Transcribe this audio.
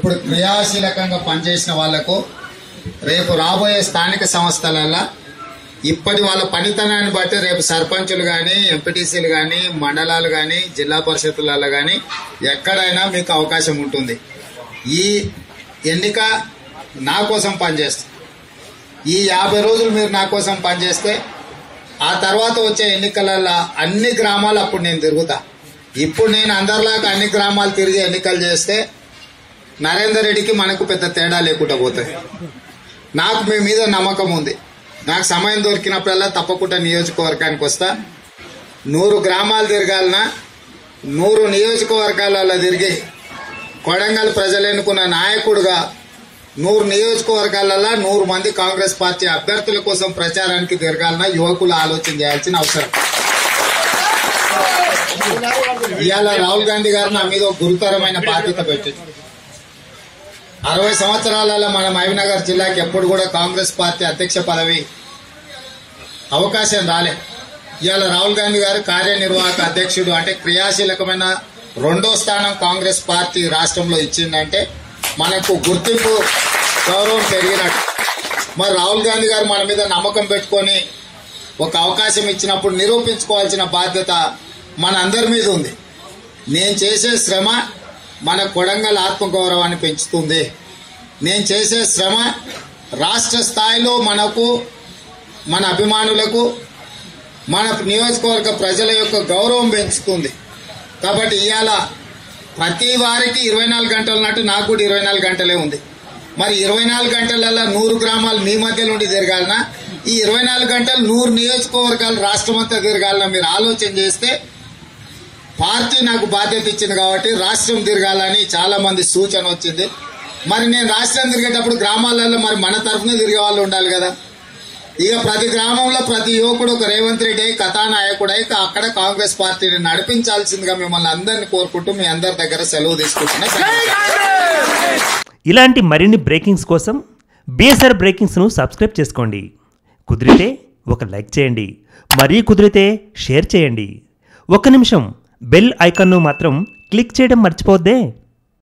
ఇప్పుడు క్రియాశీలకంగా పనిచేసిన వాళ్లకు రేపు రాబోయే స్థానిక సంస్థలల్లో ఇప్పటి వాళ్ళ పనితనాన్ని బట్టి రేపు సర్పంచులు కానీ ఎంపీటీసీలు కానీ మండలాలు కానీ జిల్లా పరిషత్తులలో కానీ ఎక్కడైనా మీకు అవకాశం ఉంటుంది ఈ ఎన్నిక నా కోసం పనిచేస్తుంది ఈ యాభై రోజులు మీరు నా కోసం పనిచేస్తే ఆ తర్వాత వచ్చే ఎన్నికలలో అన్ని గ్రామాలు అప్పుడు నేను తిరుగుతా ఇప్పుడు నేను అందరిలాగా అన్ని గ్రామాలు తిరిగి ఎన్నికలు చేస్తే నరేందర్ రెడ్డికి మనకు పెద్ద తేడా లేకుండా పోతుంది నాకు మీ మీద నమ్మకం ఉంది నాకు సమయం దొరికినప్పుడల్లా తప్పకుండా నియోజకవర్గానికి వస్తా నూరు గ్రామాలు తిరగాలన్నా నూరు నియోజకవర్గాలలో తిరిగి కొడంగల్ ప్రజలు ఎన్నుకున్న నాయకుడుగా నూరు నియోజకవర్గాలలో నూరు మంది కాంగ్రెస్ పార్టీ అభ్యర్థుల కోసం ప్రచారానికి తిరగాలన్నా యువకులు ఆలోచన చేయాల్సిన అవసరం ఇవాళ రాహుల్ గాంధీ గారు నా మీద ఒక గురుతరమైన బాధ్యత పెట్టింది అరవై సంవత్సరాలలో మన మహబూబ్నగర్ జిల్లాకి ఎప్పుడు కూడా కాంగ్రెస్ పార్టీ అధ్యక్ష పదవి అవకాశం రాలే ఇవాళ రాహుల్ గాంధీ గారు కార్యనిర్వాహక అధ్యక్షుడు అంటే క్రియాశీలకమైన రెండో స్థానం కాంగ్రెస్ పార్టీ రాష్ట్రంలో ఇచ్చిందంటే మనకు గుర్తింపు గౌరవం పెరిగినట్టు మరి రాహుల్ గాంధీ గారు మన మీద నమ్మకం పెట్టుకొని ఒక అవకాశం ఇచ్చినప్పుడు నిరూపించుకోవాల్సిన బాధ్యత మన అందరి మీద ఉంది నేను చేసే శ్రమ మన కొడంగల్ ఆత్మగౌరవాన్ని పెంచుతుంది నేను చేసే శ్రమ రాష్ట్ర స్థాయిలో మనకు మన అభిమానులకు మన నియోజకవర్గ ప్రజల యొక్క గౌరవం పెంచుతుంది కాబట్టి ఇవాళ ప్రతి వారికి ఇరవై నాలుగు గంటల నాటు నాకు కూడా ఇరవై నాలుగు గంటలే ఉంది మరి ఇరవై నాలుగు గంటలలో నూరు గ్రామాలు మీ మధ్యలో ఉండి తిరగాలనా ఈ ఇరవై నాలుగు గంటలు నూరు నియోజకవర్గాలు రాష్ట్రం అంతా తిరగాలన్నా మీరు ఆలోచన చేస్తే పార్టీ నాకు బాధ్యత ఇచ్చింది కాబట్టి రాష్ట్రం తిరగాలని చాలా మంది సూచన వచ్చింది మరి నేను రాష్ట్రం తిరిగేటప్పుడు గ్రామాలలో మరి మన తరఫున తిరిగే వాళ్ళు ఉండాలి కదా ఇక ప్రతి గ్రామంలో ప్రతి యువకుడు ఒక రేవంత్ రెడ్డి అయి కథానాయకుడై అక్కడ కాంగ్రెస్ పార్టీని నడిపించాల్సిందిగా మిమ్మల్ని అందరినీ కోరుకుంటూ మీ అందరి దగ్గర సెలవు తీసుకుంటున్నా ఇలాంటి మరిన్ని బ్రేకింగ్స్ కోసం బీఎస్ఆర్ బ్రేకింగ్స్ను సబ్స్క్రైబ్ చేసుకోండి కుదిరితే ఒక లైక్ చేయండి మరీ కుదిరితే షేర్ చేయండి ఒక నిమిషం బెల్ ఐకాన్ను మాత్రం క్లిక్ చేయడం మర్చిపోద్దే